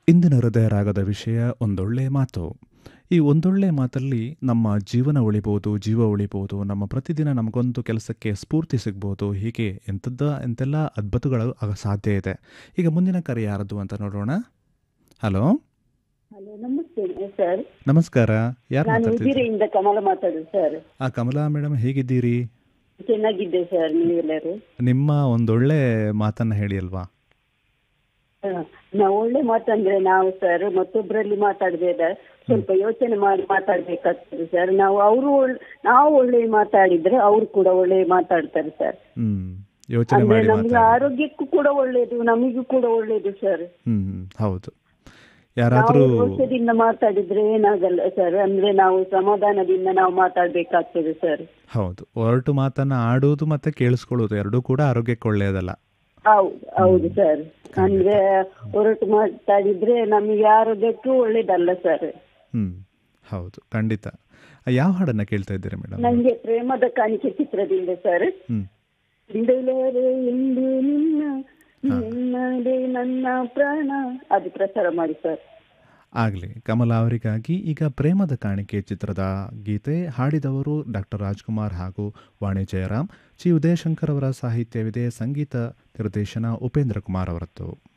ಇಂದಿನ ಹೃದಯ ರಾಗದ ವಿಷಯ ಒಂದೊಳ್ಳೆ ಮಾತು ಈ ಒಂದೊಳ್ಳೆ ಮಾತಲ್ಲಿ ನಮ್ಮ ಜೀವನ ಉಳಿಬೋದು ಜೀವ ಉಳಿಬೋದು ನಮ್ಮ ಪ್ರತಿದಿನ ನಮಗೊಂದು ಕೆಲಸಕ್ಕೆ ಸ್ಫೂರ್ತಿ ಸಿಗ್ಬೋದು ಹೀಗೆ ಎಂಥದ್ದ ಎಂತೆಲ್ಲ ಅದ್ಭುತಗಳು ಆಗ ಸಾಧ್ಯ ಇದೆ ಈಗ ಮುಂದಿನ ಕರೆ ಯಾರದು ಅಂತ ನೋಡೋಣ ಹಲೋ ಹಲೋ ನಮಸ್ತೆ ಸರ್ ನಮಸ್ಕಾರ ಯಾರು ನಾನು ಮಾತಾಡ್ತಿದ್ದೀರಿ ಉಜಿರೆಯಿಂದ ಕಮಲ ಮಾತಾಡೋದು ಸರ್ ಆ ಕಮಲಾ ಮೇಡಮ್ ಹೇಗಿದ್ದೀರಿ ಚೆನ್ನಾಗಿದ್ದೆ ಸರ್ ನೀವೆಲ್ಲರೂ ನಿಮ್ಮ ಒಂದೊಳ್ಳೆ ಮಾತನ್ನ ಹೇಳಿ ಅಲ್ವಾ ಹ. ನಾವು ಒಳ್ಳೆ ಮಾತಂದ್ರೆ ನಾವು ಸರ್ ಮತ್ತೊಬ್ಬರಲ್ಲಿ ಮಾತಾಡಬೇಡ ಸ್ವಲ್ಪ ಯೋಚನೆ ಮಾಡಿ ಮಾತಾಡ್ಬೇಕಾಗ್ತದೆ ಸರ್ ನಾವು ಅವರು ನಾವು ಒಳ್ಳೆ ಮಾತಾಡಿದ್ರೆ ಅವರು ಕೂಡ ಒಳ್ಳೆ ಮಾತಾಡ್ತಾರೆ ಸರ್ ಹ್ಮ್ ಯೋಚನೆ ಅಂದ್ರೆ ಮಾಡಿ ನಮ್ಗೆ ಮಾತಾಡಿ ಆರೋಗ್ಯಕ್ಕೂ ಕೂಡ ಒಳ್ಳೇದು ನಮಗೂ ಕೂಡ ಒಳ್ಳೇದು ಸರ್ ಹ್ಮ್ ಹ್ಮ್, ಹೌದು ನಾವು ಯಾರಾದರೂ ರೋಷದಿಂದ ಮಾತಾಡಿದ್ರೆ ಏನಾಗಲ್ಲ ಸರ್ ಅಂದ್ರೆ ನಾವು ಸಮಾಧಾನದಿಂದ ನಾವು ಮಾತಾಡ್ಬೇಕಾಗ್ತದೆ ಸರ್ ಹೌದು ಹೊರಟು ಮಾತನ್ನ ಆಡುವುದು ಮತ್ತೆ ಕೇಳಿಸ್ಕೊಳ್ಳೋದು ಎರಡೂ ಕೂಡ ಆರೋಗ್ಯಕ್ಕೆ ಒಳ್ಳೆಯದಲ್ಲ ಹೌದು ಹೌದು ಸರ್ ಅಂದ್ರೆ ಹೊರಟು ಮಾತಾಡಿದ್ರೆ ನಮಗೆ ಆರೋಗ್ಯಕ್ಕೂ ಒಳ್ಳೇದಲ್ಲ ಸರ್ ಹ್ಮ್ ಹೌದು ಖಂಡಿತ ಯಾವ ಹಾಡನ್ನ ಕೇಳ್ತಾ ಇದ್ದೀರಿ ಮೇಡಮ್ ನಂಗೆ ಪ್ರೇಮದ ಕಾಣಿಕೆ ಚಿತ್ರದಿಂದ ಸರ್ ಹ್ಮ್ ಬಿಡಲರೆ ಎಂದು ನಿನ್ನ ನಿನ್ನದೇ ನನ್ನ ಪ್ರಾಣ ಅದು ಪ್ರಸಾರ ಮಾಡಿ ಸರ್ ಆಗಲಿ ಕಮಲಾ ಅವರಿಗಾಗಿ ಈಗ ಪ್ರೇಮದ ಕಾಣಿಕೆ ಚಿತ್ರದ ಗೀತೆ ಹಾಡಿದವರು ಡಾಕ್ಟರ್ ರಾಜ್ಕುಮಾರ್ ಹಾಗೂ ವಾಣಿ ಜಯರಾಮ್ ಚಿ ಉದಯಶಂಕರ್ ಅವರ ಸಾಹಿತ್ಯವಿದೆ ಸಂಗೀತ ನಿರ್ದೇಶನ ಉಪೇಂದ್ರ ಕುಮಾರ್ ಅವರದ್ದು